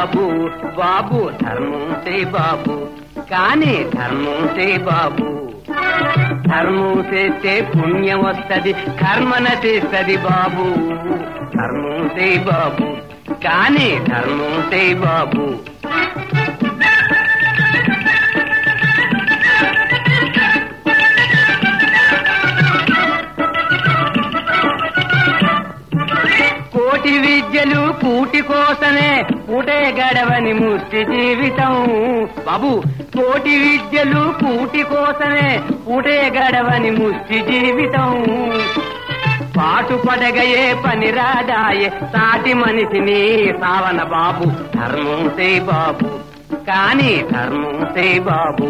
బాబు బాబు ధర్మం చేయి బాబు కానీ ధర్మం చేయి బాబు ధర్మం చేస్తే పుణ్యం వస్తది కర్మన చేస్తది బాబు ధర్మం చేయి బాబు కానీ ధర్మం చేయి బాబు కోటి విద్యలు కూటి కోసమే పూటే గడవని ముష్టి జీవితం బాబు కోటి విద్యలు కూటి కోసమే పూటే గడవని ముష్టి జీవితం పాటు పడగయే పని రాదాయే సాటి మనిషిని సావన బాబు ధర్మం సే బాబు కానీ ధర్మం సే బాబు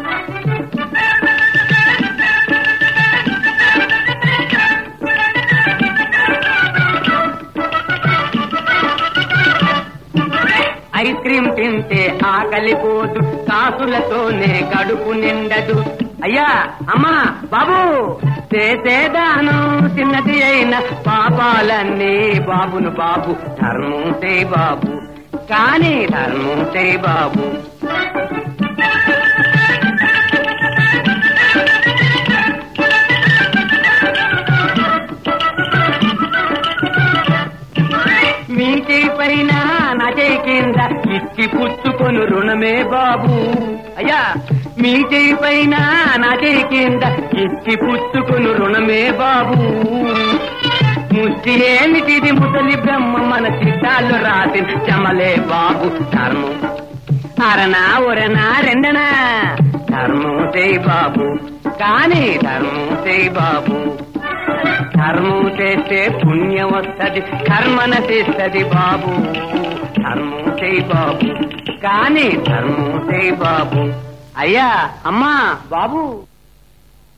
ఐస్ క్రీమ్ తింటే ఆకలి పోదు కాసులతోనే గడుపు నిండదు అయ్యా అమ్మా బాబు చేసేదానం చిన్నది అయిన పాపాలన్నీ బాబును బాబు ధర్మం సే బాబు కానీ ధర్మం సే బాబు మీ చేయి పైన నా చేయి కింద ఇచ్చి పుచ్చుకొను రుణమే బాబు అయ్యా మీ చేయి పైన నా చేయి కింద ఇచ్చి పుచ్చుకొను రుణమే బాబు ముష్టి ఏమిటిది ముసలి బ్రహ్మ మన చిత్తాలు రాసి చమలే బాబు ధర్మం అరనా ఒరనా రెండనా ధర్మం చేయి బాబు కానీ ధర్మం చేయి బాబు ధర్మం చేస్తే పుణ్యం వస్తది కర్మన చేస్తది బాబు ధర్మం చేయి బాబు కానీ ధర్మం చేయి బాబు అయ్యా అమ్మా బాబు